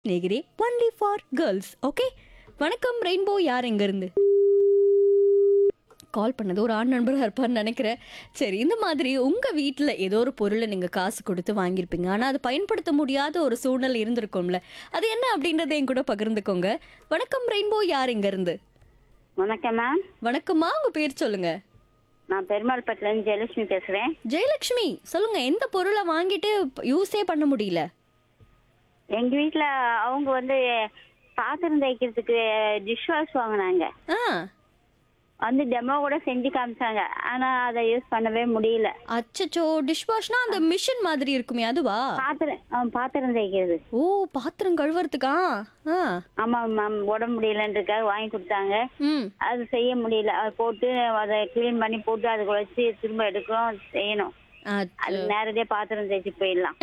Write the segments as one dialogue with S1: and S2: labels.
S1: நேகிரே only for girls okay வணக்கம் rainbow யார் எங்கேருந்து கால் பண்ணது ஒரு ஆண் நண்பராக இருப்பார்னு நினைக்கிறேன் சரி இந்த மாதிரி உங்கள் வீட்டில் ஏதோ ஒரு பொருளை நீங்கள் காசு கொடுத்து வாங்கியிருப்பீங்க ஆனால் அது பயன்படுத்த முடியாத ஒரு சூழ்நிலை இருந்திருக்கும்ல அது என்ன அப்படின்றத என் கூட பகிர்ந்துக்கோங்க வணக்கம் ரெயின்போ யார் எங்கேருந்து
S2: வணக்கம் மேம்
S1: வணக்கம்மா உங்கள் பேர் சொல்லுங்க
S2: நான் பெருமாள்பட்டிலேருந்து ஜெயலட்சுமி பேசுகிறேன்
S1: ஜெயலட்சுமி சொல்லுங்க எந்த பொருளை வாங்கிட்டு யூஸே பண்ண முடியல
S2: எங்கள் வீட்டில் அவங்க வந்து பாத்திரம் தேய்க்கிறதுக்கு டிஷ் வாஷ் வாங்கினாங்க
S1: ஆ
S2: வந்து டெமோ கூட செஞ்சு காமிச்சாங்க ஆனால் அதை யூஸ் பண்ணவே முடியல
S1: அச்சச்சோ டிஷ் வாஷ்னா அந்த மிஷின் மாதிரி இருக்குமே அதுவா
S2: பாத்திரம் ஆ, பாத்திரம் தேய்க்கிறது
S1: ஓ பாத்திரம் கழுவுறதுக்கா ஆ
S2: ஆமாம் மேம் உடம்பு முடியலன்றதுக்காக வாங்கி கொடுத்தாங்க
S1: ம்
S2: அது செய்ய முடியல அதை போட்டு அதை க்ளீன் பண்ணி போட்டு அதுக்கு வச்சு திரும்ப எடுக்கணும் செய்யணும் அது நேரடியாக பாத்திரம் தேய்ச்சி போயிடலாம்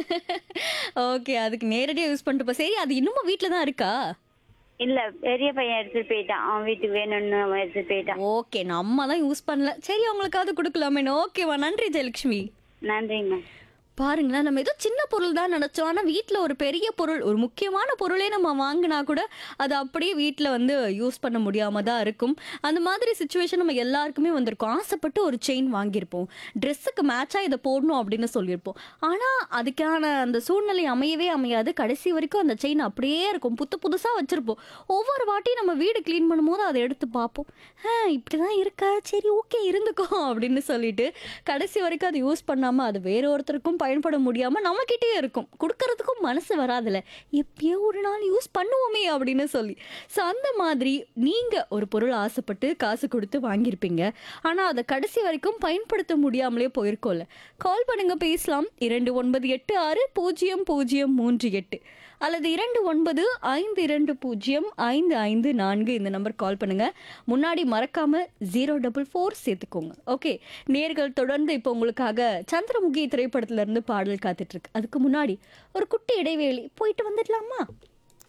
S1: ஓகே அதுக்கு நேரடியாக யூஸ் பண்ணிட்டு போ சரி அது இன்னமும் வீட்டில் தான் இருக்கா
S2: இல்லை பெரிய பையன் எடுத்துட்டு போயிட்டான் அவன் வீட்டுக்கு வேணும்னு அவன் எடுத்துட்டு போயிட்டான்
S1: ஓகே நம்ம தான் யூஸ் பண்ணல சரி அவங்களுக்காவது கொடுக்கலாமே ஓகேவா நன்றி ஜெயலட்சுமி
S2: நன்றிங்க மேம்
S1: பாருங்களேன் நம்ம ஏதோ சின்ன பொருள் தான் நினச்சோம் ஆனால் வீட்டில் ஒரு பெரிய பொருள் ஒரு முக்கியமான பொருளே நம்ம வாங்கினா கூட அது அப்படியே வீட்டில் வந்து யூஸ் பண்ண முடியாமல் தான் இருக்கும் அந்த மாதிரி சுச்சுவேஷன் நம்ம எல்லாருக்குமே வந்திருக்கும் ஆசைப்பட்டு ஒரு செயின் வாங்கியிருப்போம் ட்ரெஸ்ஸுக்கு மேட்சாக இதை போடணும் அப்படின்னு சொல்லியிருப்போம் ஆனால் அதுக்கான அந்த சூழ்நிலை அமையவே அமையாது கடைசி வரைக்கும் அந்த செயின் அப்படியே இருக்கும் புத்து புதுசாக வச்சுருப்போம் ஒவ்வொரு வாட்டியும் நம்ம வீடு க்ளீன் பண்ணும்போது அதை எடுத்து பார்ப்போம் ஆ இப்படி தான் இருக்கா சரி ஓகே இருந்துக்கோ அப்படின்னு சொல்லிட்டு கடைசி வரைக்கும் அதை யூஸ் பண்ணாமல் அது வேற ஒருத்தருக்கும் பயன்பட முடியாமல் நம்மக்கிட்டே இருக்கும் கொடுக்கறதுக்கும் மனசு வராதுல்ல எப்பயோ ஒரு நாள் யூஸ் பண்ணுவோமே அப்படின்னு சொல்லி ஸோ அந்த மாதிரி நீங்கள் ஒரு பொருள் ஆசைப்பட்டு காசு கொடுத்து வாங்கியிருப்பீங்க ஆனால் அதை கடைசி வரைக்கும் பயன்படுத்த முடியாமலே போயிருக்கோம்ல கால் பண்ணுங்க பேசலாம் இரண்டு ஒன்பது எட்டு ஆறு பூஜ்ஜியம் பூஜ்ஜியம் மூன்று எட்டு அல்லது இரண்டு ஒன்பது ஐந்து இரண்டு பூஜ்ஜியம் ஐந்து ஐந்து நான்கு இந்த நம்பர் கால் பண்ணுங்க முன்னாடி மறக்காம ஜீரோ டபுள் ஃபோர் சேர்த்துக்கோங்க ஓகே நேர்கள் தொடர்ந்து இப்போ உங்களுக்காக சந்திரமுகி திரைப்படத்துல இருந்து பாடல் காத்துட்டு இருக்கு அதுக்கு முன்னாடி ஒரு குட்டி இடைவேளை போயிட்டு வந்துடலாமா